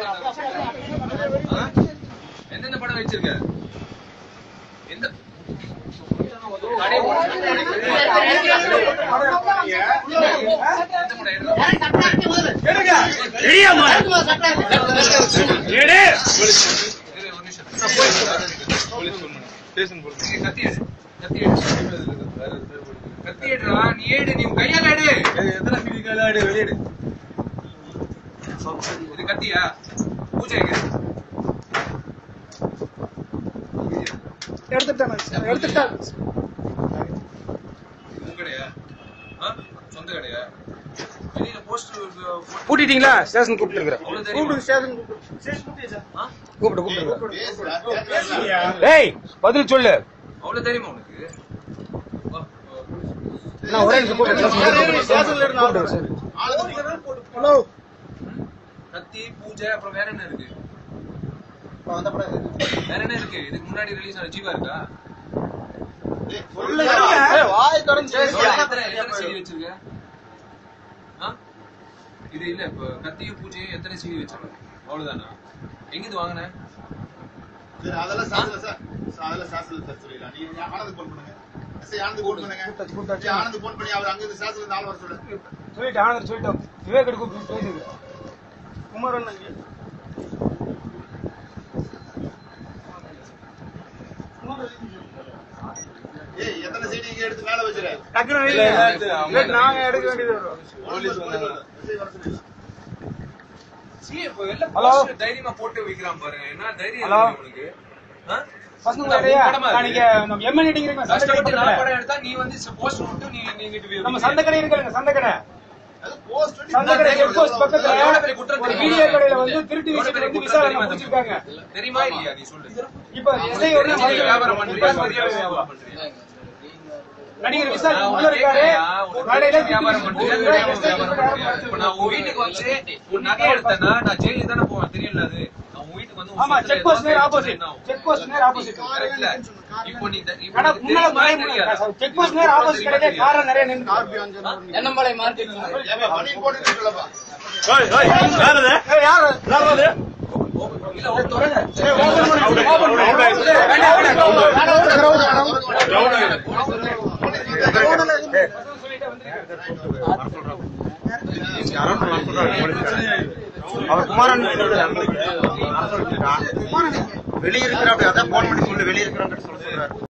ஆ? எந்தெந்த படம் வச்சிருக்க எந்த கடை எந்த படம் இரு, ஒரு நிமிஷம். ஏய், கத்தி எடு. கத்தி எடு. கத்தி எடுடா, நீ எடு, நீ உன் கையால எடு. இது கத்தியா பூஜை எங்க இது உன் கடையா ஆ? சொந்த கடையா வெளியில போஸ்டர் கூட்டிட்டீங்களா ஸ்டேஷன் கூப்பிட்டு அவ்வளவு தெரியுமா? ஆ? கூப்பிட்டு கூப்பிட்டு டேய் பதில் சொல்லு அவ்வளவு தெரியுமா உனக்கு வா, வா. நான் ஒரே நிமிஷம் கூப்பிட்டு ஹலோ கத்தி பூஜை அப்புறம் வேற என்ன இருக்கு வேற என்ன இருக்கு இதுக்கு முன்னாடி ரிலீஸ் ஆன ஜீவா இருக்கா வாய் திறந்து எவ்வளவு எத்தனை எத்தனை CD வச்சிருக்க ஆ? இது இல்ல இப்ப கத்தியும் பூஜையும் எத்தனை சீடி வச்சிருக்க அவ்வளவுதானா எங்க இது வாங்கின அதெல்லாம் சாஸ்திரம் சார் அதெல்லாம் சாஸ்திரம் சார் சொல்லிடலாம் நீங்க ஆனந்த் போன் பண்ணுங்க சரி ஆனந்த் போன் பண்ணுங்க சரி, ஆனந்த் போன் பண்ணி அவர் அங்க இருந்து சாஸ்திரம் நாலு வர சொல்லுங்க சொல்லிட்டு ஆனந்த் சொல்லிட்டோம் விவேக் கூப்பிட்டு பேசுங்க குமாரன் அங்கே ஏய் எத்தனை சீடி இங்க எடுத்து மேல வச்சிரு டக்குனு வைங்க. இல்லை, நாங்க எடுக்க வேண்டியது வரும் போலீஸ் வந்தாங்க சரி, வர சொல்லிடலாம். சீ, இப்ப வெளில ஹலோ? poster தைரியமா போட்டு வைக்கிறான் பாருங்க என்ன தைரியம் ஹலோ? இருக்கு உனக்கு ஆ? பசங்க இந்த வேறையா? உன் படமா நான் இது? நீங்க நம்ம எம்என் அடிக்கிறீங்க கஷ்டப்பட்டு நான் படம் எடுத்தா நீ வந்து போஸ்டர் விட்டு நீ நீங்க இது நம்ம சந்தை கடை இருக்குல்ல சந்தை கடை அது போஸ்ட் பண்ணி சந்தை கடை செக் போஸ்ட் பக்கத்துல எவ்வளவு பெரிய குற்றம் ஒரு தெரியுமா? வீடியோ கடையில வந்து திருட்டு எவ்வளவு விஷயத்துல பெரிய வந்து குற்றம் விசாரணை தெரியுமா முடிச்சிருக்காங்க தம்பி? தெரியுமா இல்லையா நீ சொல்லு இப்ப எஸ்ஐ ஒரு தெரிஞ்சு வியாபாரம் பண்றியா தெரியாம வியாபாரம் பண்றியா நடிகர் விசால் நான் உள்ள உன்னை இருக்காரு கேட்கிறேன், உனக்கு கடையில தெரிஞ்சு வியாபாரம் பண்றியா தெரியாம வியாபாரம் பண்றியா இப்ப நான் உன் வீட்டுக்கு வந்து உன் நகை எடுத்தேன்னா நான் ஜெயிலுக்கு தானே போவேன் தெரியும்ல அது நான் உன் வீட்டுக்கு வந்து உன் ஆமா சொத்துல செக் போஸ்ட் நேர் ஏதாவது ஆப்போசிட் என்ன ஆகும்? செக் போஸ்ட் நேர் ஆப்போசிட் கரெக்ட்ல? இப்போ நீ இந்த- இப்போ கடை உனக்கு முன்னால தெரியுமா மறை தெரியாதா? செக் போஸ்ட் நேர் ஆப்போசிட் கடையில தெரியுமா கார நிறைய நின்று எண்ணமலை மார்க்கெட் ஏப்பா பண்ணி போட்டு சொல்லப்பா இல்ல, ஒரு தொடங்க. அவர் குமாரன் வெளியே இருக்கிற அதான் போன் பண்ணி சொல்லு வெளியே இருக்கிறாங்க சொல்ல சொல்றாரு